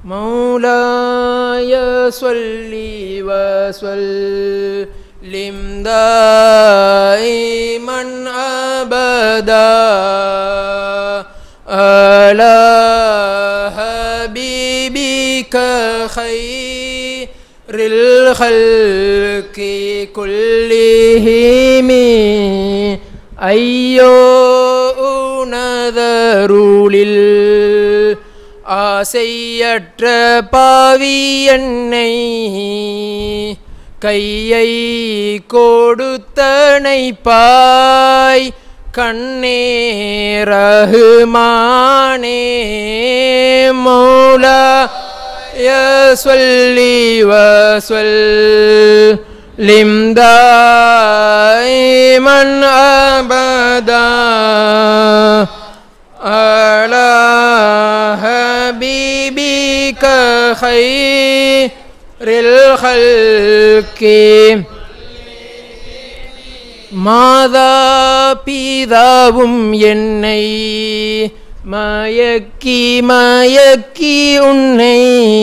مولاي صل وسلم دائما ابدا على حبيبك خير الخلق كلهم أيو நதருளில் ஆசையற்ற பாவி என்னை கையை கொடுத்தனை பாய் கண்ணேரகுமானே மௌலா يصلي وسلم دائما ابدا على حبيبك خير الخلق மாதா பிதாவும் என்னை மயக்கி மயக்கி உன்னை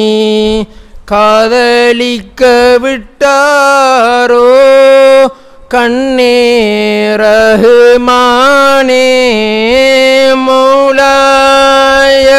காதலிக்க விட்டாரோ கண்ணே ரஹ்மானே மௌலாய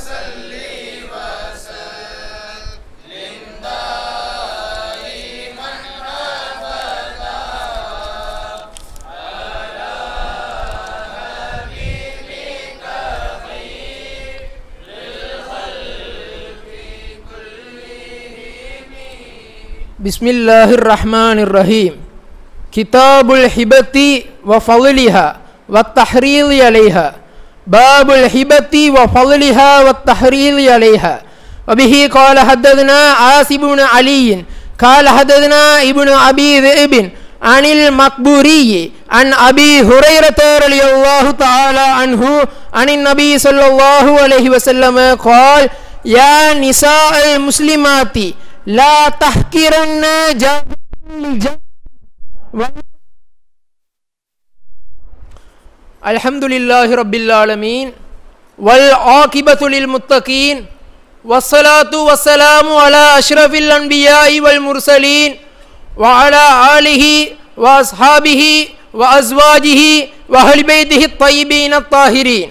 بسم الله الرحمن الرحيم كتاب الحبة وفضلها والتحريض عليها باب الحبة وفضلها والتحريض عليها وبه قال حدثنا عاصم بن علي قال حدثنا ابن أبي ذئب عن المقبوري عن أبي هريرة رضي الله تعالى عنه عن النبي صلى الله عليه وسلم قال يا نساء المسلمات لا تحقرن جاب الحمد لله رب العالمين والعاقبة للمتقين والصلاة والسلام على أشرف الأنبياء والمرسلين وعلى آله وأصحابه وأزواجه وأهل بيته الطيبين الطاهرين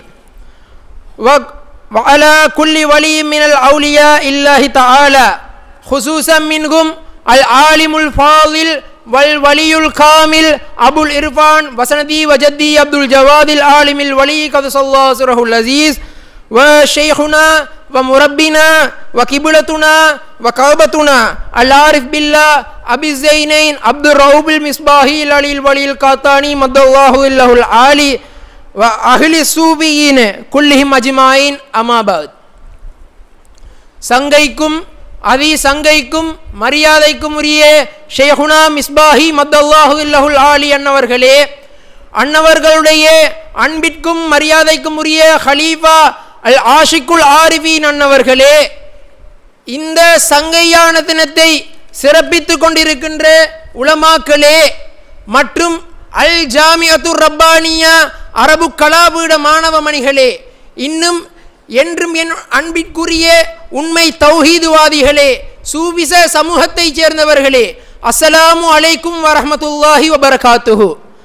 وعلى كل ولي من الأولياء الله تعالى خصوصا منهم العالم الفاضل والولي الكامل أبو الإرفان وسندي وجدي عبد الجواد العالم الولي قدس الله سره العزيز وشيخنا ومربنا وكبلتنا وكعبتنا العارف بالله أبي الزينين عبد الرؤوف المصباحي العلي الولي القاطاني مد الله له العالي وأهل الصوفيين كلهم أجمعين أما بعد சங்கைக்கும் அதி சங்கைக்கும் மரியாதைக்கும் உரிய ஷேகுனா மிஸ்பாஹி மத்தல்லாஹு இல்லஹுல் ஆலி அன்னவர்களே அன்னவர்களுடைய அன்பிற்கும் மரியாதைக்கும் உரிய ஹலீஃபா அல் ஆஷிக்குல் ஆரிஃபீன் அன்னவர்களே இந்த சங்கையான தினத்தை சிறப்பித்துக் கொண்டிருக்கின்ற உலமாக்களே மற்றும் அல் ஜாமியத்துர் ரப்பானியா அரபு கலாபீட மாணவ மணிகளே இன்னும் என்றும் என் அன்பிற்குரிய உண்மை தௌஹீதுவாதிகளே சூபிச சமூகத்தைச் சேர்ந்தவர்களே அஸ்ஸலாமு அலைக்கும் வரஹமத்துல்லாஹி வபரகாத்துஹு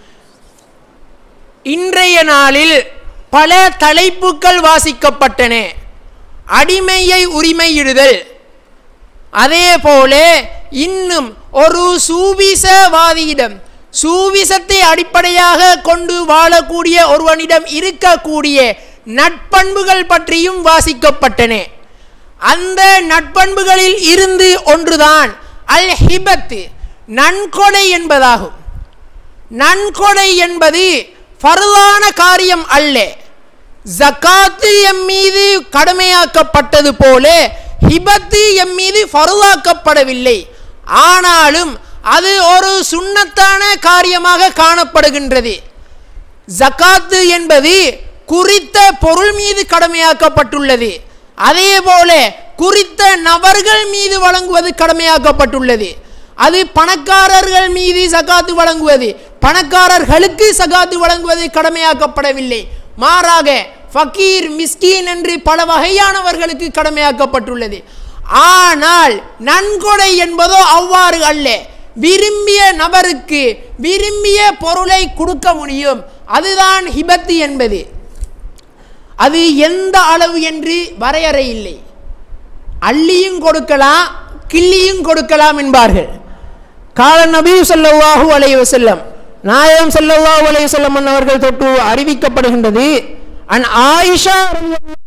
இன்றைய நாளில் பல தலைப்புகள் வாசிக்கப்பட்டன அடிமையை உரிமையிடுதல் அதே போல இன்னும் ஒரு சூபிசவாதியிடம் சூவிசத்தை அடிப்படையாக கொண்டு வாழக்கூடிய ஒருவனிடம் இருக்கக்கூடிய நட்பண்புகள் பற்றியும் வாசிக்கப்பட்டன அந்த நட்பண்புகளில் இருந்து ஒன்றுதான் அல் ஹிபத்து நன்கொடை என்பதாகும் நன்கொடை என்பது ஃபர்லான காரியம் அல்ல ஜக்காத்து எம் மீது கடமையாக்கப்பட்டது போல ஹிபத்து எம் மீது ஃபர்லாக்கப்படவில்லை ஆனாலும் அது ஒரு சுண்ணத்தான காரியமாக காணப்படுகின்றது ஜக்காத்து என்பது குறித்த பொருள் மீது கடமையாக்கப்பட்டுள்ளது அதே போல குறித்த நபர்கள் மீது வழங்குவது கடமையாக்கப்பட்டுள்ளது அது பணக்காரர்கள் மீது சகாத்து வழங்குவது பணக்காரர்களுக்கு சகாத்து வழங்குவது கடமையாக்கப்படவில்லை மாறாக ஃபகீர் மிஸ்கீன் என்று பல வகையானவர்களுக்கு கடமையாக்கப்பட்டுள்ளது ஆனால் நன்கொடை என்பதோ அவ்வாறு அல்ல விரும்பிய நபருக்கு விரும்பிய பொருளை கொடுக்க முடியும் அதுதான் ஹிபத்து என்பது அது எந்த அளவு என்று வரையறை இல்லை அள்ளியும் கொடுக்கலாம் கிள்ளியும் கொடுக்கலாம் என்பார்கள் கால நபி ஸல்லல்லாஹு அலைஹி வஸல்லம் நாயகம் ஸல்லல்லாஹு அலைஹி வஸல்லம் அவர்கள் தொட்டு அறிவிக்கப்படுகின்றது அன் ஆயிஷா ரலியல்லாஹு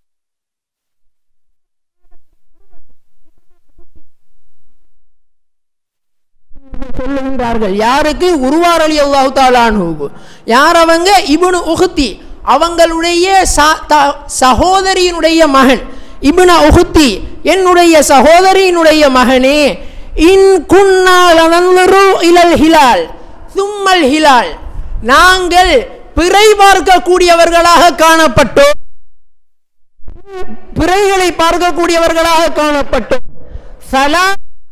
சொல்லுகின்றார்கள் யாருக்கு உருவார் அலி அல்லாஹு தாலானு யார் அவங்க இப்னு உஹ்தி அவங்களுடைய ச- த- சகோதரியினுடைய மகன் இப்னு உஹ்தி என்னுடைய சகோதரியினுடைய மகனே இன் குன்னால் இலல் ஹிலால் தும்மல் ஹிலால் நாங்கள் பிறை பார்க்கக்கூடியவர்களாக காணப்பட்டோம் பிறைகளை பார்க்கக்கூடியவர்களாக காணப்பட்டோம் சலா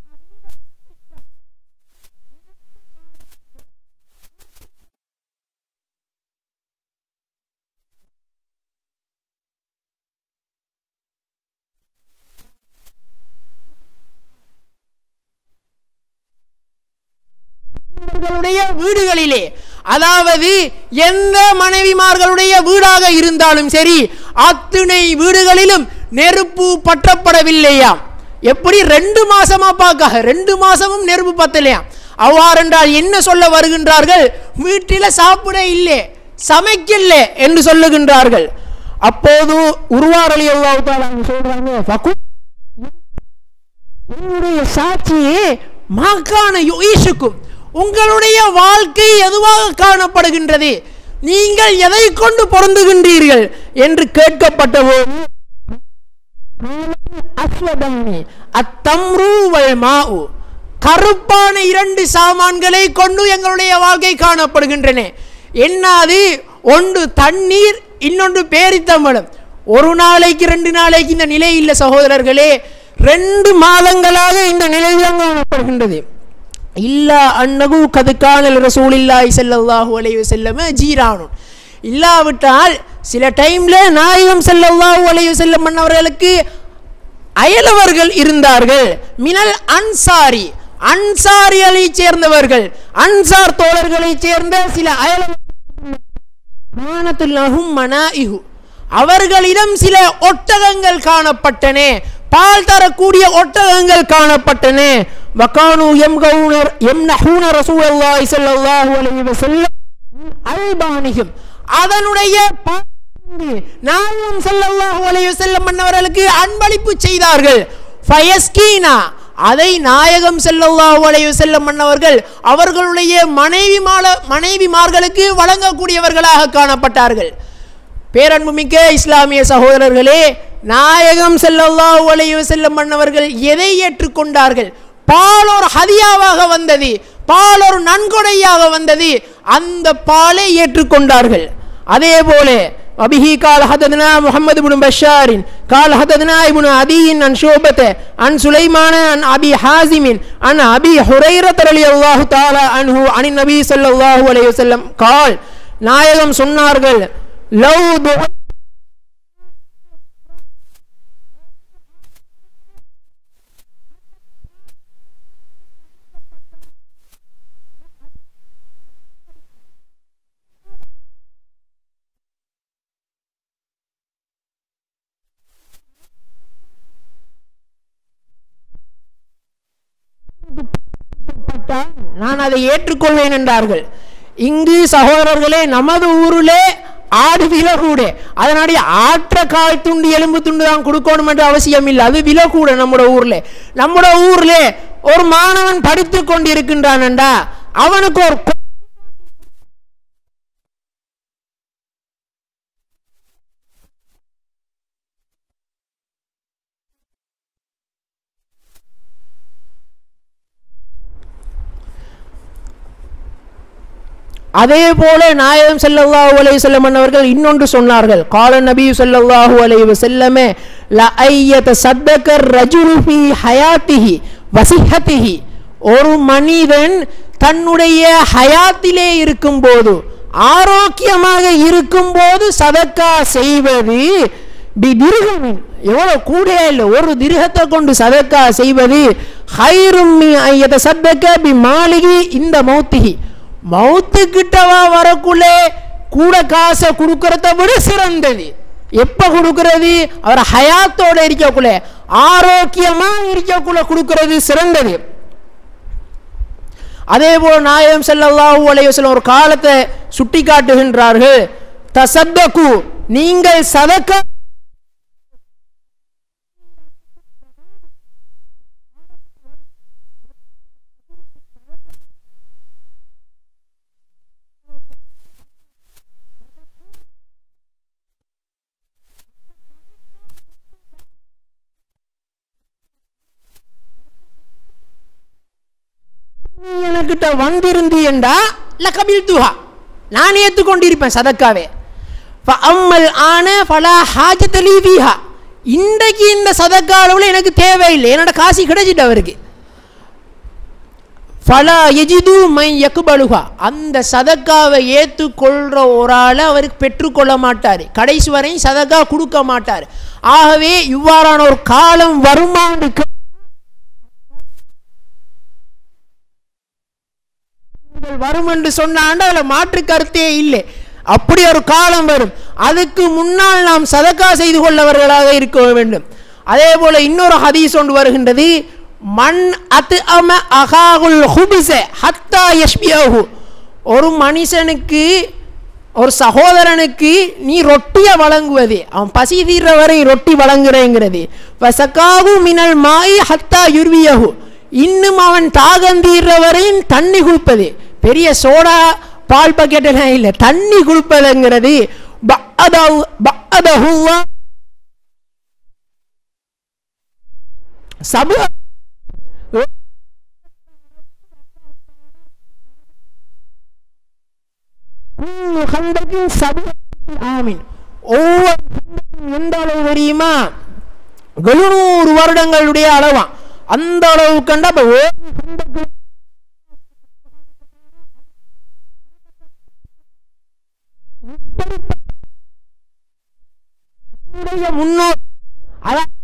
அவர்களுடைய வீடுகளிலே அதாவது எந்த மனைவிமார்களுடைய வீடாக இருந்தாலும் சரி அத்துணை வீடுகளிலும் நெருப்பு பற்றப்படவில்லையாம் எப்படி ரெண்டு மாசமா பார்க்க ரெண்டு மாசமும் நெருப்பு பத்தலையாம் அவ்வாறென்றால் என்ன சொல்ல வருகின்றார்கள் வீட்டில் சாப்பிட இல்லை சமைக்கல என்று சொல்லுகின்றார்கள் அப்போது உருவார் அலி அல்லாஹ் சொல்றாங்க "ஃபகு உங்களுடைய சாட்சியே மாக்கான யுஈஷுக்கும் உங்களுடைய வாழ்க்கை எதுவாக காணப்படுகின்றது நீங்கள் எதை கொண்டு பொருந்துகின்றீர்கள் என்று கேட்கப்பட்டபோது அஸ்வதம்மி அத்தம்ரு வல் மாஉ கருப்பான இரண்டு சாமான்களை கொண்டு எங்களுடைய வாழ்க்கை காணப்படுகின்றன என்ன அது ஒன்று தண்ணீர் இன்னொன்று பேரித்தம்பழம் ஒரு நாளைக்கு ரெண்டு நாளைக்கு இந்த நிலை இல்லை சகோதரர்களே ரெண்டு மாதங்களாக இந்த நிலைதான் காணப்படுகின்றது இல்லா அன்னகு கதுக்கானல் ரசூலில்லாஹி ஸல்லல்லாஹு அலைஹி வஸல்லம் ஜீரானுன் இல்லாவிட்டால் சில டைம்ல நாயகம் ஸல்லல்லாஹு அலைஹி வஸல்லம் அவர்களுக்கு அயலவர்கள் இருந்தார்கள் மினல் அன்சாரி அன்சாரிகளை சேர்ந்தவர்கள் அன்சார் தோழர்களைச் சேர்ந்த சில அயலவர்கள் மானத்துல்லஹும் மனாஇஹு அவர்களிடம் சில ஒட்டகங்கள் காணப்பட்டன பால் தரக்கூடிய ஒட்டகங்கள் காணப்பட்டன வகானு எம்கவுனர் எம்னஹூன ரசூலுல்லாஹி ஸல்லல்லாஹு அலைஹி வஸல்லம் அல்பானிஹும் அதனுடைய பாலிலிருந்து நாயகம் ஸல்லல்லாஹு அலைஹி வஸல்லம் அன்னவர்களுக்கு அன்பளிப்பு செய்தார்கள் ஃபயஸ்கீனா அதை நாயகம் ஸல்லல்லாஹு அலைஹி வஸல்லம் அன்னவர்கள் அவர்களுடைய மனைவி மனைவிமார்களுக்கு வழங்கக்கூடியவர்களாக காணப்பட்டார்கள் பேரன்புமிக்க இஸ்லாமிய சகோதரர்களே நாயகம் ஸல்லல்லாஹு அலைஹி வஸல்லம் அன்னவர்கள் எதை ஏற்றுக்கொண்டார்கள் பால் ஒரு ஹதியாவாக வந்தது பால் ஒரு நன்கொடையாக வந்தது அந்த பாலை ஏற்றுக்கொண்டார்கள் அதே போல وبه قال حدثنا محمد بن بشار قال حدثنا ابن عدي عن شعبة عن سليمان عن أبي حازم عن أبي هريرة رضي الله تعالى عنه عن النبي صلى الله عليه وسلم قال நாயகம் சொன்னார்கள் லவ் துஆ பட்டால் நான் அதை ஏற்றுக்கொள்வேன் என்றார்கள் இங்கு சகோதரர்களே நமது ஊரிலே ஆடு விலை கூட அதனாடி ஆற்ற கால் துண்டு எலும்பு துண்டு தான் கொடுக்கணும் என்ற அவசியம் இல்லை அது விலை கூட நம்முடைய ஊர்ல நம்முடைய ஊர்ல ஒரு மாணவன் படித்துக் கொண்டிருக்கின்றான்டா அவனுக்கு ஒரு கொ- அதே போல நாயகம் ஸல்லல்லாஹு அலைஹி வஸல்லம் அவர்கள் இன்னொன்று சொன்னார்கள் கால நபி ஸல்லல்லாஹு அலைஹி வஸல்லமே ல ஐயத சத்தகர் ரஜுலு ஃபீ ஹயாத்திஹி வசிஹத்திஹி ஒரு மனிதன் தன்னுடைய ஹயாத்திலே இருக்கும்போது ஆரோக்கியமாக இருக்கும்போது சதக்கா செய்வது பி திருகமின் எவ்வளவு கூட இல்லை ஒரு திருகத்தை கொண்டு சதக்கா செய்வது ஹைரும்மி ஐயத சத்தக்க பி மாளிகி இந்த மௌத்திகி மௌத்து கிட்டவா வரக்குள்ளே கூட காசை கொடுக்கறத விட சிறந்தது எப்ப கொடுக்கிறது அவர் ஹயாத்தோட இருக்கக்குள்ள ஆரோக்கியமா இருக்கக்குள்ள கொடுக்கிறது சிறந்தது அதே போல் நாயகம் ஸல்லல்லாஹு அலைஹி வஸல்லம் ஒரு காலத்தை சுட்டி காட்டுகின்றார்கள் தசத்தகு நீங்கள் சதக்கா நீ எனக்கிட்ட வந்திருந்தீண்டா லகபில் துஹா நான் ஏற்றுக்கொண்டிருப்பேன் சதக்காவே அம்மல் ஆன ஃபலா ஹாஜத்தலி ஃபீஹா இன்றைக்கு இந்த சதக்கா அளவில் எனக்கு தேவையில்லை என்னோட காசு கிடைச்சிட்டு அவருக்கு ஃபலா எஜிது மை யக்குபலுகா அந்த சதக்காவை ஏற்றுக்கொள்கிற ஒரு ஆளை அவருக்கு பெற்றுக்கொள்ள மாட்டார் கடைசி வரையும் சதக்கா கொடுக்க மாட்டார் ஆகவே இவ்வாறான ஒரு காலம் வருமானு வரும் என்று சொன்னாண்டு அதில் மாற்று கருத்தே இல்லை அப்படி ஒரு காலம் வரும் அதுக்கு முன்னால் நாம் சதக்கா செய்து கொள்ளவர்களாக இருக்க வேண்டும் அதே போல இன்னொரு ஹதீஸ் ஒன்று வருகின்றது மண் அத்து அம அகாகுல் ஹுபிச ஹத்தா யஷ்பியாஹு ஒரு மனுஷனுக்கு ஒரு சகோதரனுக்கு நீ ரொட்டியை வழங்குவது அவன் பசி தீர்ற வரை ரொட்டி வழங்குறேங்கிறது வசக்காகு மினல் மாய் ஹத்தா யுர்வியஹு இன்னும் அவன் தாகம் தீர்ற வரையும் தண்ணி குடிப்பது பெரிய சோடா பால் பக்கெட் எல்லாம் இல்லை தண்ணி குடிப்பதுங்கிறது பஅதஹு- பஅதஹுல்லா சபு குல்லு கந்தகின் சபு ஆமீன் ஒவ்வொரு கந்தக்கும் எந்த அளவு தெரியுமா எழுநூறு வருடங்களுடைய அளவா அந்த அளவு கண்டா அப்ப ஒரு கந்தக்கு இப்படிப்பட்ட முன்னோர் அதாவது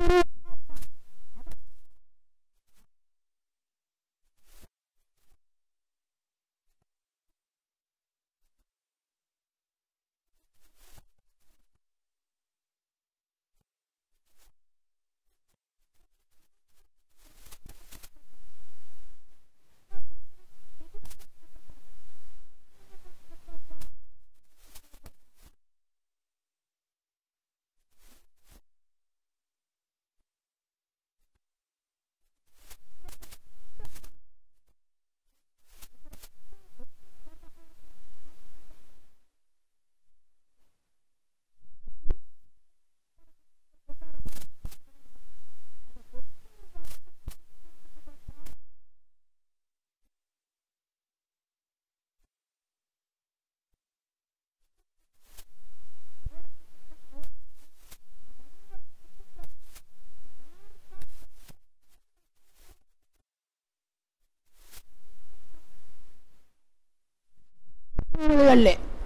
அல்ல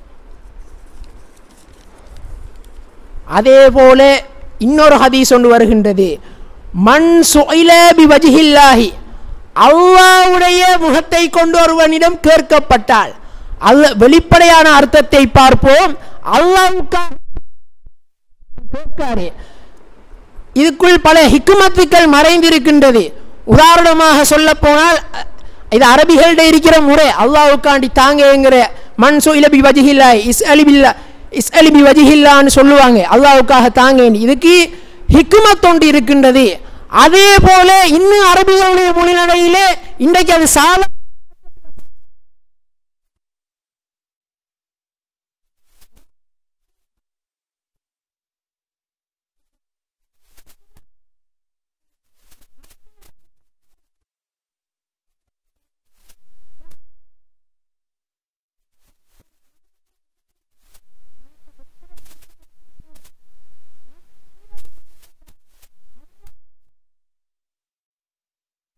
அதே போல இன்னொரு ஹதீஸ் ஒன்று வருகின்றது மண் சுயில பி வஜிஹில்லாஹி அல்லாவுடைய முகத்தை கொண்டு ஒருவனிடம் கேட்கப்பட்டால் அல்ல வெளிப்படையான அர்த்தத்தை பார்ப்போம் அல்லாவுக்காக கேட்காரே இதுக்குள் பல ஹிக்குமத்துக்கள் மறைந்திருக்கின்றது உதாரணமாக சொல்ல போனால் அ- இது அரபிகளிட இருக்கிற முறை அல்லாவுக்காண்டி தாங்கங்கிற மண் சுயிலபி வஜிஹில்லா இஸ் அலிபில்லா இஸ் அலிபி வஜிஹில்லான்னு சொல்லுவாங்க அல்லாவுக்காக தாங்க இதுக்கு ஹிக்குமத் ஒன்று இருக்கின்றது அதே போல இன்னும் அரபிகளுடைய மொழிநடையிலே இன்றைக்கு அது சால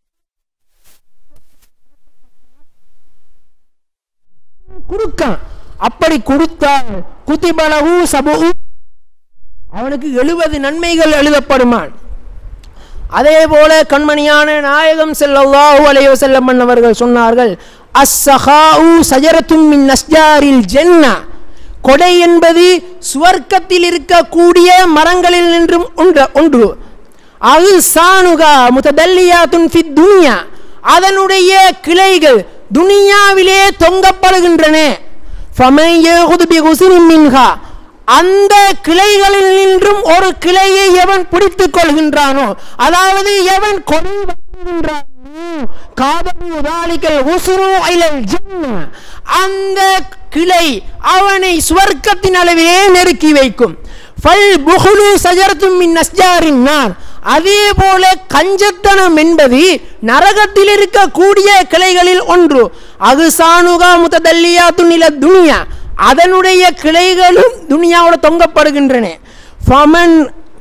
குறுக்கம் அப்படி கொடுத்தால் குதிபலகு சபு அவனுக்கு எழுபது நன்மைகள் எழுதப்படுமான் அதே போல கண்மணியான நாயகம் ஸல்லல்லாஹு அலைஹி வஸல்லம் அவர்கள் சொன்னார்கள் அஸ்ஸஹாஉ சஜரத்தும் மின் அஸ்ஜாரில் ஜன்னா கொடை என்பது சுவர்க்கத்தில் இருக்கக்கூடிய மரங்களில் நின்றும் ஒன்று ஒன்று அது சானுகா முத்ததல்லியாத்துன் ஃபித் துனியா அதனுடைய கிளைகள் துனியாவிலே தொங்கப்படுகின்றன ஃபமன் யகுது பிகுஸ்ரின் மின்ஹா அந்த கிளைகளில் நின்றும் ஒரு கிளையை எவன் பிடித்துக் கொள்கின்றானோ அதாவது எவன் கொடை வாங்குகின்றானோ காதலி உதாலிக்கல் உசுரு இலல் ஜன்னா அந்த கிளை அவனை சுவர்க்கத்தின் அளவிலே நெருக்கி வைக்கும் ஃபல் புஹுலு சஜரத்தும் மின் அஸ்ஜாரின் நார் அதே போல கஞ்சத்தனம் என்பது நரகத்தில் இருக்கக்கூடிய கிளைகளில் ஒன்று அது சானுகா முத்ததல்லியா துணில துனியா அதனுடைய கிளைகளும் துனியாவோட தொங்கப்படுகின்றன ஃபமன்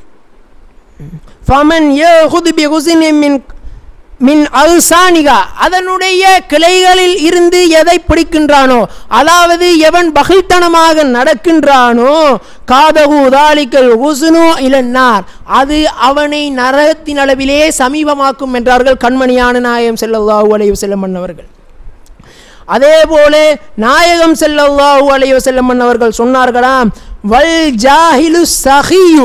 ஃபமன் யஹுது பிகுசினி மின் மின் அல்சானிகா அதனுடைய கிளைகளில் இருந்து எதை பிடிக்கின்றானோ அதாவது எவன் பகில்தனமாக நடக்கின்றானோ காதகு தாலிக்கல் உசுனு இலன்னார் அது அவனை நரகத்தின் அளவிலே சமீபமாக்கும் என்றார்கள் கண்மணியான நாயகம் செல்லல்லாஹு அலைஹி வஸல்லம் அவர்கள் அதே போல நாயகம் ஸல்லல்லாஹு அலைஹி வஸல்லம் அவர்கள் சொன்னார்களாம் வல் ஜாஹிலு சஹியு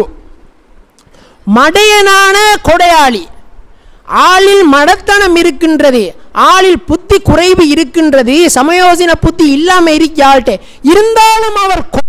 மடையனான கொடையாளி ஆளில் மடத்தனம் இருக்கின்றது ஆளில் புத்தி குறைவு இருக்கின்றது சமயோசின புத்தி இல்லாம இருக்காள்கிட்ட இருந்தாலும் அவர் கொ-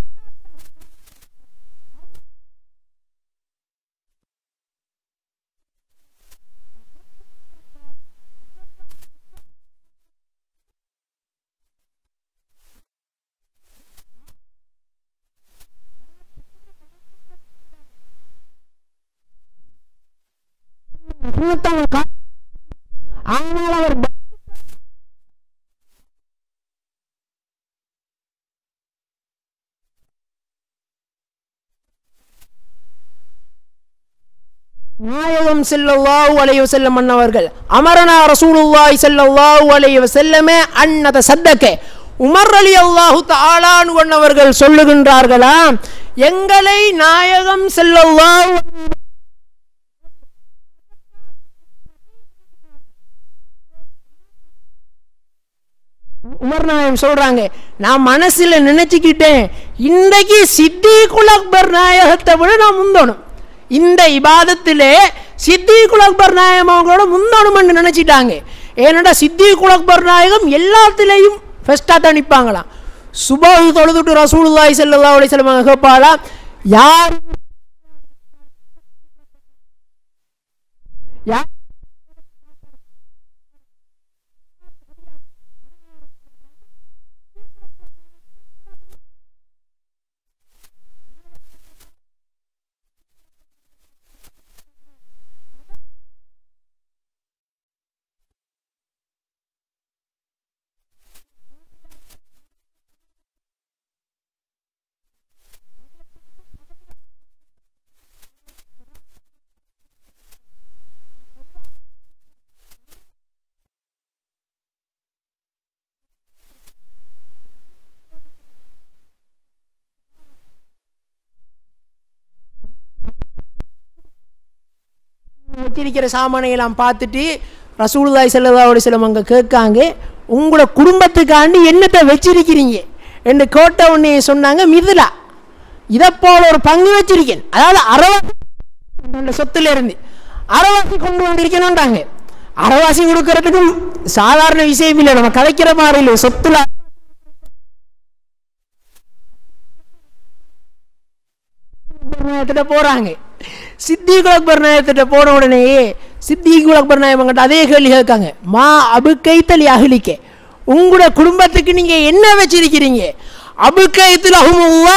சுமத்தவன் கா- ஆனால் அவர் ப- நாயகம் ஸல்லல்லாஹு அலைஹி வஸல்லம் அன்னவர்கள் அமரனா ரசூலுல்லாஹி ஸல்லல்லாஹு அலைஹி வஸல்லமே அன்னத சத்தக்க உமர் அலி அல்லாஹு தஆலான் அவர்கள் சொல்லுகின்றார்களாம் எங்களை நாயகம் ஸல்லல்லாஹு உமர் நாயம் சொல்றாங்க நான் மனசுல நினைச்சுக்கிட்டேன் இன்றைக்கு சித்திகுல் அக்பர் நாயகத்தை விட நான் முந்தணும் இந்த இபாதத்திலே சித்திகுல் அக்பர் நாயகம் அவங்களோட முந்தணும்னு நினைச்சிட்டாங்க ஏன்னடா சித்திகுல் அக்பர் நாயகம் எல்லாத்துலேயும் ஃபர்ஸ்டாக தான் நிற்பாங்களாம் சுபஹு தொழுதுட்டு ரசூலுல்லாஹி ஸல்லல்லாஹு அலைஹி வஸல்லம் கேட்பாளா யார் யார் வச்சிருக்கிற சாமானை எல்லாம் பார்த்துட்டு ரசூலுல்லாஹி ஸல்லல்லாஹு அலைஹி வஸல்லம் அங்கே கேட்காங்க உங்களோட குடும்பத்துக்காண்டி என்னத்தை வச்சிருக்கிறீங்க என்று கேட்ட உடனே சொன்னாங்க மிதுலா இதை போல ஒரு பங்கு வச்சிருக்கேன் அதாவது அறவாசி சொத்துல இருந்து அறவாசி கொண்டு வந்திருக்கணும்ன்றாங்க அறவாசி கொடுக்கறதுக்கும் சாதாரண விஷயம் இல்லை நம்ம கதைக்கிற மாதிரி இல்லை சொத்துல நாயகத்திட்ட போறாங்க சித்திகுல் அக்பர் நாயகத்திட்ட போன உடனே சித்திகுல் அக்பர் நாயகம் கிட்ட அதே கேள்வி கேட்காங்க மா அபுக்கைத்தலி அகலிக்க உங்களோட குடும்பத்துக்கு நீங்க என்ன வச்சிருக்கிறீங்க அபுக்கைத்தில் அஹுமுல்லா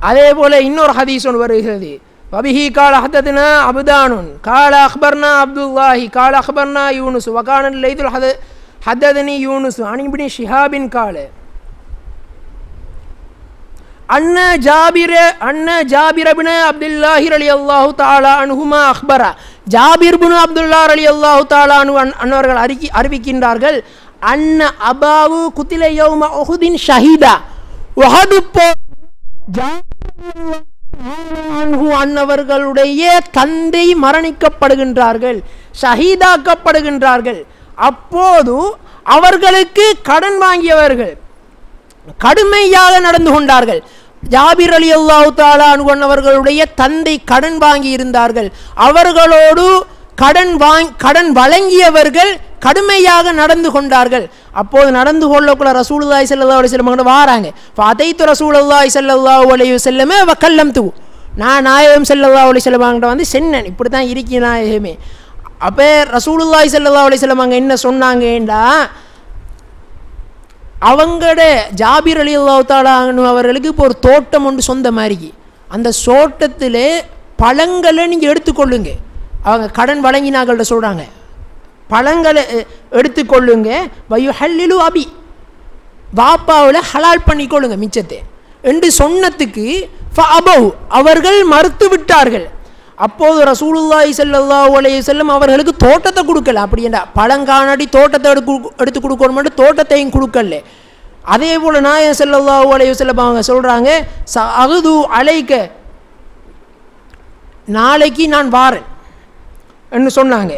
அதே போல இன்னொரு ஹதீஸ் ஒன்று வருகிறது வபிஹி கால ஹதத்னா அபுதானுன் கால அக்பர்னா அப்துல்லாஹி கால அக்பர்னா யூனுஸ் வகானன் லைதுல் ஹத ஹததனி யூனுஸ் அனிபினி ஷிஹாபின் கால அன்ன ஜாபிர அன்ன ஜாபிரபின அப்துல்லாஹி அலி அல்லாஹு தாலா அனுகுமா அக்பரா ஜாபிர் பின் அப்துல்லா அலி அல்லாஹு தாலா அனு அன்னவர்கள் அறிக்கி அறிவிக்கின்றார்கள் அன்ன அபாவு குத்தில யௌம ஒஹுதின் ஷஹீதா ஒஹது போ அன்ஹு அன்னவர்களுடைய தந்தை மரணிக்கப்படுகின்றார்கள் ஷஹீதாக்கப்படுகின்றார்கள் அப்போது அவர்களுக்கு கடன் வாங்கியவர்கள் கடுமையாக நடந்து கொண்டார்கள் ஜாபிர் அலி அல்லாஹு தாலான் அவர்களுடைய தந்தை கடன் வாங்கி இருந்தார்கள் அவர்களோடு கடன் வாங் கடன் வழங்கியவர்கள் கடுமையாக நடந்து கொண்டார்கள் அப்போது நடந்து கொள்ளக்குள்ள ரசூலுல்லாஹி ஸல்லல்லாஹு அலைஹி வஸல்லம் கிட்ட வாராங்க ஃபதைத்து ரசூலுல்லாஹி ஸல்லல்லாஹு அலைஹி வஸல்லமே வக்கல்லம் து நான் நாயகம் ஸல்லல்லாஹு அலைஹி வஸல்லம் கிட்ட வந்து சென்னன் இப்படி தான் இருக்கி நாயகமே அப்போ ரசூலுல்லாஹி ஸல்லல்லாஹு அலைஹி வஸல்லம் அங்கே என்ன சொன்னாங்கடா அவங்களோட ஜாபிர் அலி அல்லாஹாலு அவர்களுக்கு இப்போ ஒரு தோட்டம் ஒன்று சொந்த மாதிரி அந்த தோட்டத்தில் பழங்களை நீங்கள் எடுத்துக்கொள்ளுங்க அவங்க கடன் வழங்கினாங்கள்ட்ட சொல்கிறாங்க பழங்களை அஹ், எடுத்துக்கொள்ளுங்க வயு ஹல்லிலு அபி வாப்பாவில் ஹலால் பண்ணிக்கொள்ளுங்க மிச்சத்தை என்று சொன்னதுக்கு ஃபஅபவ் அவர்கள் மறுத்து விட்டார்கள் அப்போது ரசூலுல்லாஹி ஸல்லல்லாஹு அலைஹி வஸல்லம் அவர்களுக்கு தோட்டத்தை கொடுக்கல அப்படின்னா பழங்காணடி தோட்டத்தை எடுத்து எடுத்து கொடுக்கணும் தோட்டத்தையும் கொடுக்கல அதே போல் நாயன் ஸல்லல்லாஹு அலைஹி வஸல்லம் அவங்க சொல்கிறாங்க ச அகுது அலைக்க நாளைக்கு நான் வாரேன் என்று சொன்னாங்க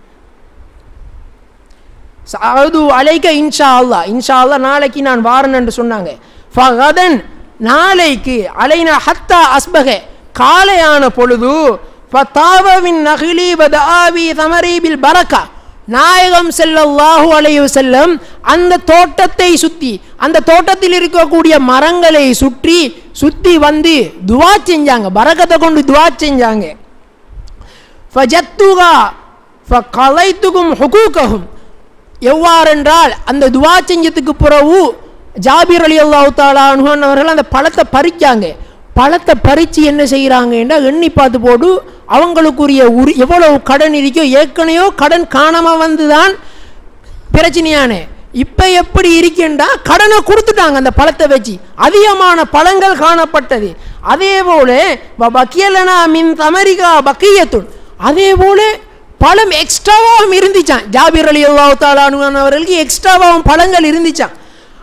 சாது அலைக்க இன்ஷா அல்லா இன்ஷா அல்லா நாளைக்கு நான் வாரன் என்று சொன்னாங்க ஃபகதன் நாளைக்கு அலைனா ஹத்தா அஸ்பக காலையான பொழுது ஃபதாவவின் நகிலி வதாவி தமரீபில் பரக்கா நாயகம் ஸல்லல்லாஹு அலைஹி வஸல்லம் அந்த தோட்டத்தை சுத்தி அந்த தோட்டத்தில் இருக்கக்கூடிய மரங்களை சுற்றி சுத்தி வந்து துவா செஞ்சாங்க பரக்கத்தை கொண்டு துவா செஞ்சாங்க ஃபஜத்துகா ஃபகலைத்துகும் ஹுகூகஹும் எவ்வாறென்றால் அந்த துவா செஞ்சதுக்கு பிறகு ஜாபீர் அலி அல்லாஹு தாலான் அவர்கள் அந்த பழத்தை பறிச்சாங்க பழத்தை பறித்து என்ன செய்கிறாங்கன்னா எண்ணி பார்த்து போட்டு அவங்களுக்குரிய உரி எவ்வளவு கடன் இருக்கோ ஏற்கனவே கடன் காணாமல் வந்து தான் பிரச்சனையானே இப்போ எப்படி இருக்கேன்டா கடனை கொடுத்துட்டாங்க அந்த பழத்தை வச்சு அதிகமான பழங்கள் காணப்பட்டது அதே போல பக்கியலனா மின் அமெரிக்கா பக்கியத்துன் அதே போல பழம் எக்ஸ்ட்ராவாகவும் இருந்துச்சான் ஜாபீர் அலி அல்லாஹு தாலானு அவர்களுக்கு எக்ஸ்ட்ராவாகவும் பழங்கள் இருந்துச்சான்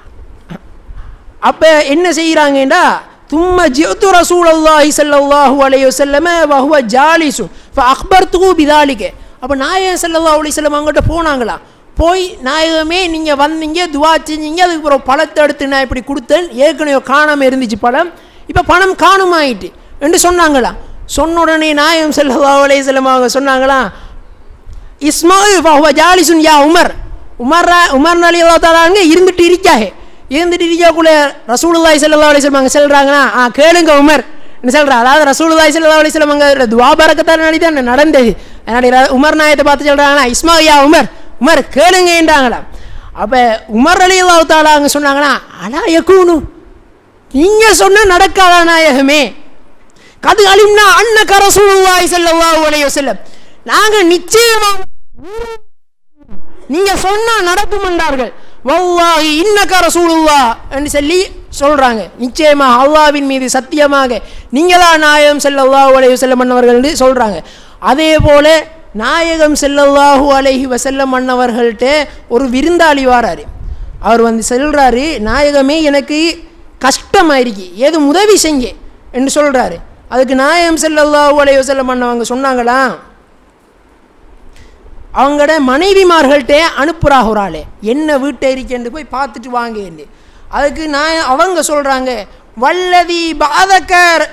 அப்போ என்ன செய்கிறாங்கடா தும்ம ஜித்து ரசூல் அல்லாஹி சல்லாஹூ அலைய வசல்லம வஹுவ ஜாலிசு அக்பர் தூ பிதாலிக்க அப்போ நாயகம் சல்லா அலி சொல்லம் அவங்ககிட்ட போனாங்களா போய் நாயகமே நீங்கள் வந்தீங்க துவா செஞ்சீங்க அதுக்கு அப்புறம் பழத்தை எடுத்து நான் இப்படி கொடுத்தேன் ஏற்கனவே காணாமல் இருந்துச்சு பழம் இப்போ பணம் காணுமாயிட்டு என்று சொன்னாங்களா சொன்ன உடனே நாயகம் சல்லா அலைய செல்லம் அவங்க சொன்னாங்களா இஸ்மாயில் வஹுவ ஜாலிசுன் யா உமர் உமர் உமர் அலி அல்லா தாலாங்க இருந்துட்டு இருக்காஹே இருந்துட்டு இருக்காக்குள்ள ரசூலுல்லாஹி ஸல்லல்லாஹு அலைஹி வஸல்லம் அங்கே சொல்கிறாங்கன்னா ஆ கேளுங்க உமர் என்ன சொல்கிறா அதாவது ரசூலுல்லாஹி ஸல்லல்லாஹு அலைஹி வஸல்லம் அங்கே துவாபரக்கத்தால் நடி தான் நடந்தது அதனால உமர் நாயத்தை பார்த்து சொல்கிறாங்கன்னா இஸ்மா யா உமர் உமர் கேளுங்கன்றாங்களா அப்போ உமர் அலி அல்லாஹ் தாலா அங்கே சொன்னாங்கன்னா அலா யக்கூனு நீங்கள் சொன்ன நடக்காதா நாயகமே கது அலிம்னா அன்னக ரசூலுல்லாஹி ஸல்லல்லாஹு அலைஹி வஸல்லம் நாங்கள் நிச்சயமாக நீங்க சொன்னா நடக்கும் என்றார்கள் வல்லாஹி இன்னக ரசூலுல்லா என்று சொல்லி சொல்றாங்க நிச்சயமா அல்லாவின் மீது சத்தியமாக நீங்களா நாயகம் ஸல்லல்லாஹு அலைஹி வஸல்லம் அன்னவர்கள் என்று சொல்றாங்க அதே போல நாயகம் ஸல்லல்லாஹு அலைஹி வஸல்லம் அன்னவர்கள்ட்ட ஒரு விருந்தாளி வாராரு அவர் வந்து சொல்றாரு நாயகமே எனக்கு கஷ்டமாயிருக்கு ஏது உதவி செஞ்ச என்று சொல்றாரு அதுக்கு நாயகம் ஸல்லல்லாஹு அலைஹி வஸல்லம் அன்னவங்க சொன்னாங்களா அவங்களோட மனைவிமார்கள்ட்டே அனுப்புகிறாக ஒரு ஆளு என்ன வீட்டை இருக்கேன்னு போய் பார்த்துட்டு வாங்கன்னு அதுக்கு நான் அவங்க சொல்கிறாங்க வல்லதி பாதகர்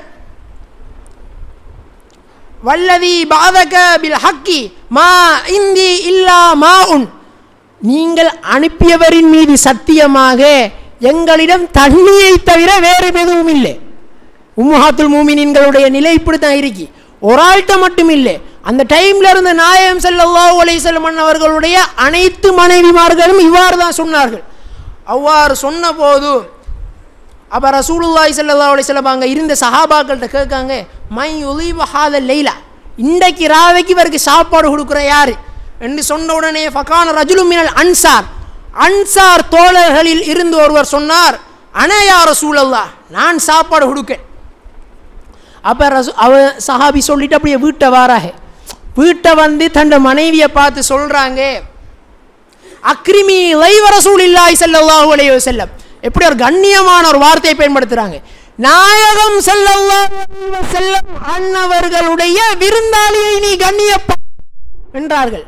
வல்லதி பாதக பில் ஹக்கி மா இந்தி இல்லா மா உன் நீங்கள் அனுப்பியவரின் மீது சத்தியமாக எங்களிடம் தண்ணியை தவிர வேறு எதுவும் இல்லை உம்முஹாத்துல் மூமினின்களுடைய நிலை இப்படி தான் இருக்கு ஒரு ஆள்கிட்ட மட்டும் இல்லை அந்த டைம்ல இருந்த நாயகம் ஸல்லல்லாஹு அலைஹி வஸல்லம் அவர்களுடைய அனைத்து மனைவிமார்களும் இவ்வாறு தான் சொன்னார்கள் அவ்வாறு சொன்னபோது அப்போ ரசூலுல்லாஹி ஸல்லல்லாஹு அலைஹி வஸல்லம் அங்கே இருந்த சஹாபாக்கள்கிட்ட கேட்காங்க மை ஒலிவ ஹாத லைலா இன்றைக்கு ராவைக்கு இவருக்கு சாப்பாடு கொடுக்குற யாரு என்று சொன்ன உடனே ஃபகான ரஜுலும் மினல் அன்சார் அன்சார் தோழர்களில் இருந்து ஒருவர் சொன்னார் அனையா ரசூலல்லா நான் சாப்பாடு கொடுக்கேன் அப்போ ரசு அவ சஹாபி சொல்லிட்டு அப்படியே வீட்டை வாராக வீட்டை வந்து தன் மனைவியை பார்த்து சொல்கிறாங்க அக்ரிமி லைவ ரசூல் இல்லாய் ஸல்லல்லாஹு அலைஹி வஸல்லம் எப்படி ஒரு கண்ணியமான ஒரு வார்த்தையை பயன்படுத்துகிறாங்க நாயகம் ஸல்லல்லாஹு அலைஹி வஸல்லம் அன்னவர்களுடைய விருந்தாளியை நீ கண்ணியப்பா என்றார்கள்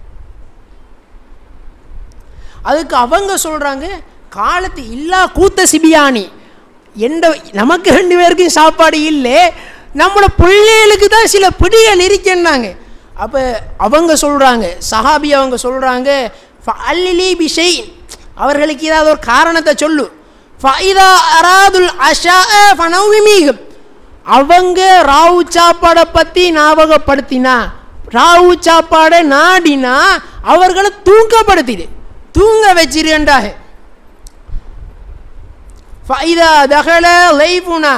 அதுக்கு அவங்க சொல்கிறாங்க காலத்து இல்லா கூத்த சிபியானி எந்த நமக்கு ரெண்டு பேருக்கும் சாப்பாடு இல்லை நம்மளோட பிள்ளைகளுக்கு தான் சில பிடிகள் இருக்குன்னாங்க அப்போ அவங்க சொல்கிறாங்க சஹாபி அவங்க சொல்கிறாங்க அல்லிலி பிஷை அவர்களுக்கு ஏதாவது ஒரு காரணத்தை சொல்லு ஃபைதா அராதுல் அஷா ஃபனௌமிமீகம் அவங்க ராவு சாப்பாடை பற்றி ஞாபகப்படுத்தினா ராவு சாப்பாடை நாடினா அவர்களை தூக்கப்படுத்திடு தூங்க வச்சிருண்டாக ஃபைதா தகல லைஃபுனா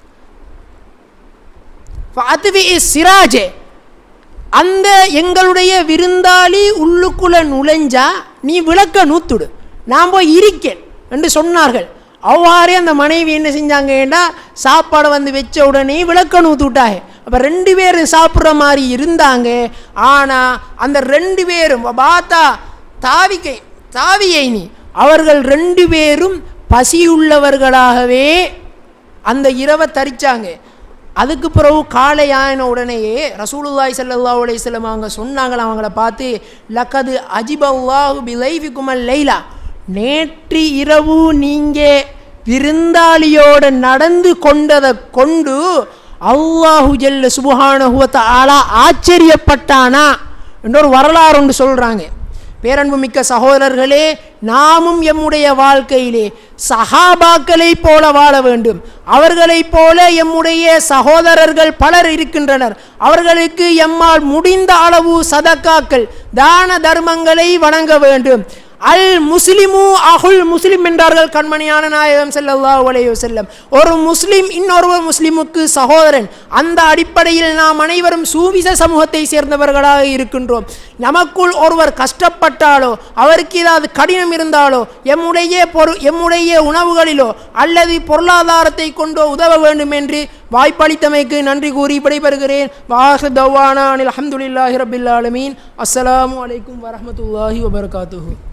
ஃபஅத்வி சிராஜே அந்த எங்களுடைய விருந்தாளி உள்ளுக்குள்ள நுழைஞ்சா நீ விளக்க நூத்துடு நான் போய் இருக்கேன் என்று சொன்னார்கள் அவ்வாறே அந்த மனைவி என்ன செஞ்சாங்கன்னா சாப்பாடை வந்து வச்ச உடனே விளக்க நூத்துட்டாங்க அப்போ ரெண்டு பேரும் சாப்பிட்ற மாதிரி இருந்தாங்க ஆனால் அந்த ரெண்டு பேரும் பாத்தா தாவிக்கை தாவியை நீ அவர்கள் ரெண்டு பேரும் பசியுள்ளவர்களாகவே அந்த இரவை தரிச்சாங்க அதுக்கு பிறகு காலை ஆயின உடனேயே ரசூலுல்லாய் ஸல்லல்லாஹு அலைஹி வஸல்லம் அவங்க சொன்னாங்களா அவங்கள பார்த்து லக்கது அஜிபல்லாஹு பிலைஃபிக்குமல் லைலா நேற்று இரவு நீங்கள் விருந்தாளியோட நடந்து கொண்டதை கொண்டு அல்லாஹு ஜல்ல சுபஹானஹுவத்த ஆலா ஆச்சரியப்பட்டானா என்ற ஒரு வரலாறு ஒன்று சொல்கிறாங்க பேரன்புமிக்க சகோதரர்களே நாமும் எம்முடைய வாழ்க்கையிலே சஹாபாக்களைப் போல வாழ வேண்டும் அவர்களைப் போல எம்முடைய சகோதரர்கள் பலர் இருக்கின்றனர் அவர்களுக்கு எம்மால் முடிந்த அளவு சதக்காக்கள் தான தர்மங்களை வணங்க வேண்டும் அல் முஸ்லிமு அகுல் முஸ்லிம் என்றார்கள் கண்மணியான நாயகம் ஸல்லல்லாஹு அலைஹி வஸல்லம் ஒரு முஸ்லிம் இன்னொரு முஸ்லிமுக்கு சகோதரன் அந்த அடிப்படையில் நாம் அனைவரும் சூவிச சமூகத்தை சேர்ந்தவர்களாக இருக்கின்றோம் நமக்குள் ஒருவர் கஷ்டப்பட்டாலோ அவருக்கு ஏதாவது கடினம் இருந்தாலோ எம்முடைய பொரு எம்முடைய உணவுகளிலோ அல்லது பொருளாதாரத்தை கொண்டோ உதவ வேண்டும் என்று வாய்ப்பளித்தமைக்கு நன்றி கூறி விடைபெறுகிறேன் வாஹ தவானா அனில் அஹமதுல்லாஹி ரபில் ஆலமீன் அஸ்ஸலாமு அலைக்கும் வரஹ்மத்துல்லாஹி வபரகாத்துஹு